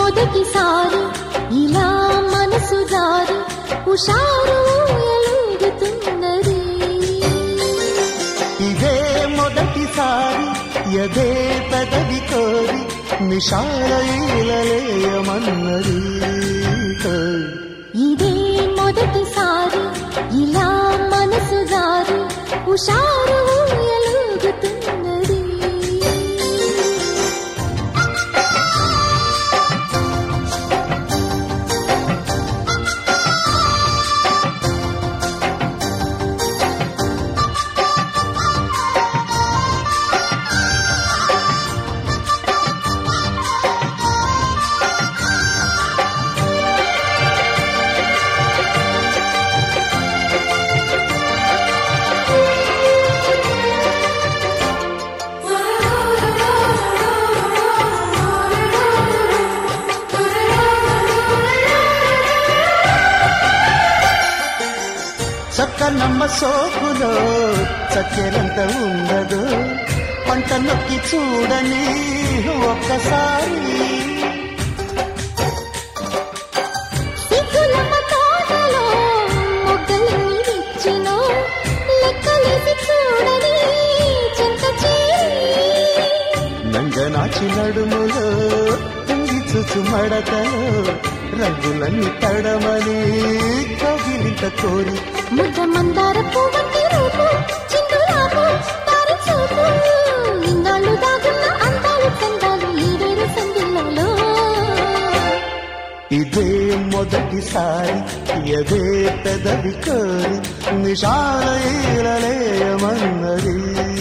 మొదటిసారి ఇలా మనసు జారి హుషారు ఎలుగుతున్నది ఇదే మొదటిసారి ఎదే పెదవి కోరి నిషాలయమన్నది ఇదే మొదటిసారి ఇలా మనసు జారి హుషారు ఎలుగుతున్నది చక్కనమ్మ సోకులో చక్కెరంత ఉండదు పంట నొక్కి చూడని ఒక్కసారి సిగ్గులమ్మ తోటలో మొగ్గలన్నీ విచ్చినో లెక్కలేసి చూడని చింత చేరి నంగనాచి నడుములో తుంగి చుచు మడతలో రంగులన్నీ తడమని కగిలింత కోరి ముద్ద మందార పువ్వంటి రూపు చిందులాపు దారి చూపు ఇన్నాళ్ళు దాగున్న అందాలు చందాలు ఈడేరు సందిళ్ళలో ఇదే మొదటిసారి ఎదే పెదవి కోరి నిషాలయమన్నది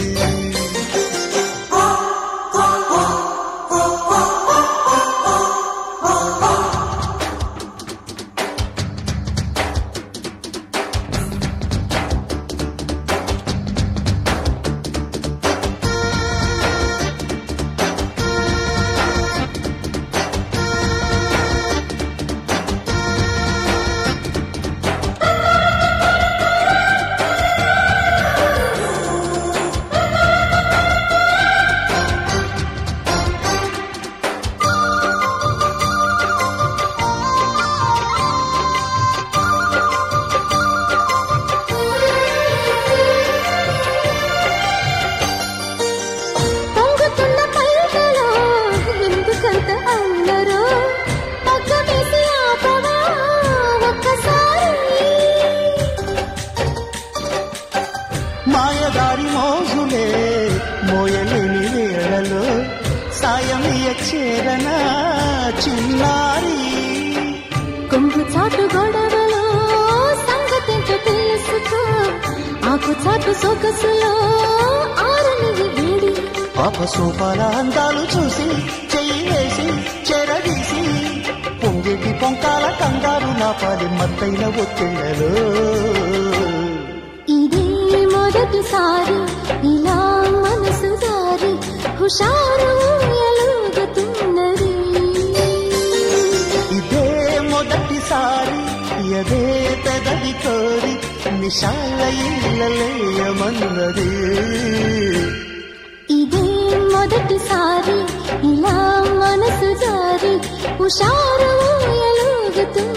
పొంగుతున్న పైటలో ఎందుకంత అల్లరో పగ్గ వేసి ఆపవా ఒక్కసారి మాయదారి మోజులే మోయలేని వేళలో సాయం చేరన చిన్నారి కొంగు చాటు గొడవలో సంగతేంటో తెలుసుకో ఆకు చాటు సొగసులో ఆరని వేడి పాప సోపాల అందాలు చూసి చెయ్యి వేసి చెరదీసి పొంగేటి పొంకాల కంగారు నా పాలి మత్తైన ఒత్తిళ్ళలో ఇదే మొదటిసారి ఇలా మనసు దారి హుషారు ఎలుగుతున్నది ఇదే మొదటిసారి ఎదే పెదవి కోరి నిశాల ఇళ్ళలేయమన్నది ఇదే మొదటిసారి ఇలా మనసు జారి హుషారు ఎలుగుతున్నది